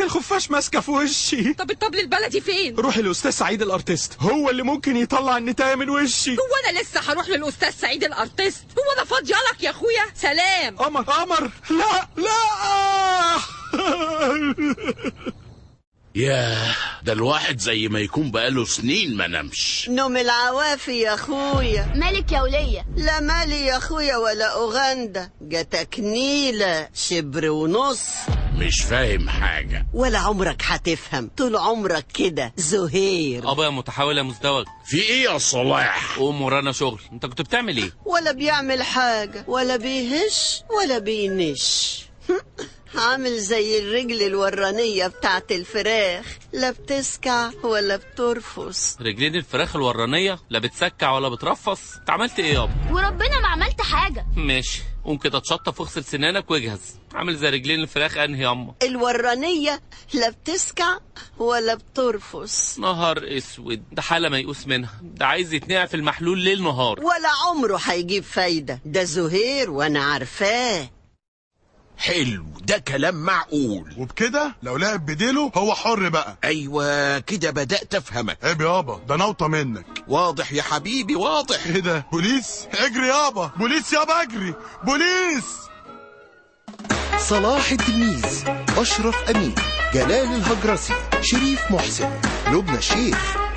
الخفاش ماسكه في وشي طب الطبل البلدي فين روحي لاستاذ سعيد الارتيست هو اللي ممكن يطلع النتايه من وشي هو انا لسه هروح للاستاذ سعيد الارتيست هو انا فاضيه لك يا اخويا سلام قمر قمر لا لا ياه ده الواحد زي ما يكون بقاله سنين ما نمش نوم العوافي يا اخويا مالك يا ولية لا مالي يا اخويا ولا اوغندا جاتك نيلة شبر ونص مش فاهم حاجة ولا عمرك هتفهم طول عمرك كده زهير ابا يا متحول يا مزدوج في ايه يا صلاح قوم ورانا شغل انت كنت بتعمل ايه ولا بيعمل حاجة ولا بيهش ولا بينش عامل زي الرجل الورانية بتاعت الفراخ لا بتسكع ولا بترفس رجلين الفراخ الورانيه لا بتسكع ولا بترفص انت عملت ايه يابا وربنا ما عملت حاجة ماشي قوم كده اتشطف واغسل سنانك واجهز عامل زي رجلين الفراخ انهي ياما الورانية لا بتسكع ولا بترفس نهار اسود ده حاله ميؤوس منها ده عايز يتنقع في المحلول ليل نهار ولا عمره هيجيب فايدة ده زهير وانا عارفاه حلو ده كلام معقول وبكده لو لعب بديله هو حر بقى ايوه كده بدأت افهمك عيب يابا ده نوطة منك واضح يا حبيبي واضح ايه ده بوليس اجري يابا بوليس يابا اجري بوليس صلاح التلميذ أشرف أمين جلال الهجرسي شريف محسن لبنى الشيخ